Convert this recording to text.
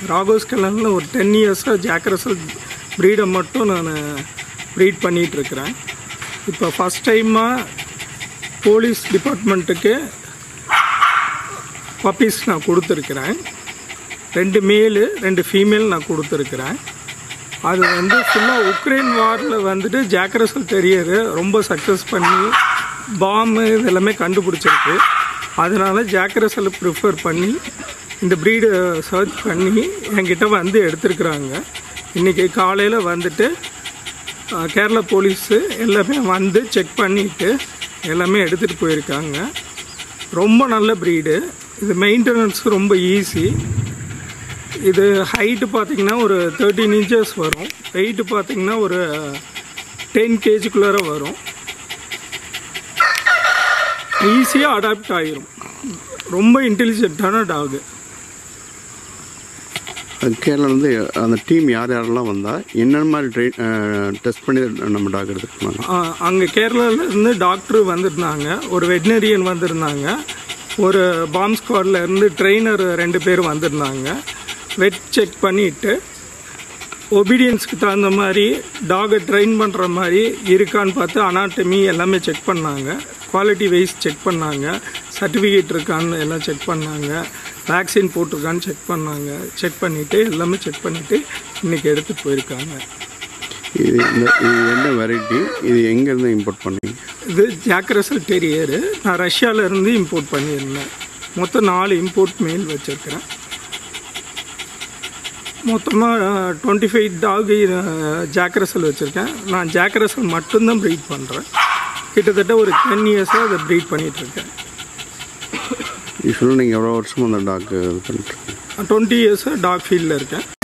ராகோஸ் கலனில் ஒரு டென் இயர்ஸாக ஜாக்ரசல் ப்ரீடை மட்டும் நான் ப்ரீட் பண்ணிகிட்ருக்கிறேன் இப்போ ஃபஸ்ட் டைமாக போலீஸ் டிபார்ட்மெண்ட்டுக்கு பப்பீஸ் நான் கொடுத்துருக்குறேன் ரெண்டு மேலு ரெண்டு ஃபீமேல் நான் கொடுத்துருக்குறேன் அது வந்து ஃபுல்லாக உக்ரைன் வாரில் வந்துட்டு ஜாக்ரசல் தெரியரு ரொம்ப சக்ஸஸ் பண்ணி பாம்பு இதெல்லாமே கண்டுபிடிச்சிருக்கு அதனால ஜாக்ரசலை ப்ரிஃபர் பண்ணி இந்த ப்ரீடு சர்ச் பண்ணி என்கிட்ட வந்து எடுத்துருக்குறாங்க இன்றைக்கி காலையில் வந்துட்டு அஹ், கேரளா போலீஸு எல்லாமே வந்து செக் பண்ணிவிட்டு எல்லாமே எடுத்துகிட்டு போயிருக்காங்க ரொம்ப நல்ல ப்ரீடு இது மெயின்டெனன்ஸ் ரொம்ப ஈஸி இது ஹைட்டு பார்த்தீங்கன்னா ஒரு தேர்ட்டீன் இன்ச்சஸ் வரும் வெயிட்டு பார்த்தீங்கன்னா ஒரு டென் கேஜிக்குள்ளார வரும் ஈஸியாக அடாப்ட் ஆகிரும் ரொம்ப இன்டெலிஜென்ட்டான டாகு அது கேரளாலேருந்து அந்த டீம் யார் யாரெல்லாம் வந்தா என்னென்ன மாதிரி ட்ரெயின் டெஸ்ட் பண்ணி நம்ம டாக் எடுத்துருக்காங்க அங்கே கேரளாவிலேருந்து டாக்டர் வந்திருந்தாங்க ஒரு வெட்டினரியன் வந்திருந்தாங்க ஒரு பாம்ப் ஸ்குவாட்ல இருந்து ட்ரெயினர் ரெண்டு பேர் வந்திருந்தாங்க வெட் செக் பண்ணிவிட்டு ஒபீடியன்ஸ்க்கு தகுந்த மாதிரி டாகை ட்ரெயின் பண்ணுற மாதிரி இருக்கான்னு பார்த்து அனாட்டமி எல்லாமே செக் பண்ணாங்க குவாலிட்டி வைஸ் செக் பண்ணாங்க சர்டிஃபிகேட் இருக்கான்னு எல்லாம் செக் பண்ணாங்க வேக்சின் போட்டிருக்கான்னு செக் பண்ணாங்க செக் பண்ணிவிட்டு எல்லாமே செக் பண்ணிவிட்டு இன்றைக்கி எடுத்துகிட்டு போயிருக்காங்க இது இந்த இது என்ன வெரைட்டி இது எங்கேருந்து இம்போர்ட் பண்ணீங்க இது ஜாக்ரசல் டெரியரு நான் ரஷ்யால இருந்து இம்போர்ட் பண்ணியிருந்தேன் மொத்தம் நாலு இம்போர்ட் மெயில் வச்சுருக்கிறேன் மொத்தமாக டுவெண்ட்டி ஃபைவ் டாக் ஜாக்ரசல் வச்சுருக்கேன் நான் ஜாக்ரசல் மட்டும்தான் ப்ரீட் பண்ணுறேன் கிட்டத்தட்ட ஒரு டென் இயர்ஸாக அதை ப்ரீட் பண்ணிகிட்ருக்கேன் யூஸ்வலாக நீங்கள் எவ்வளோ வருஷம் அந்த டாக் இது பண்ணிட்டுருக்கீங்க டுவெண்ட்டி இயர்ஸாக டாக் ஃபீல்டில் இருக்கேன்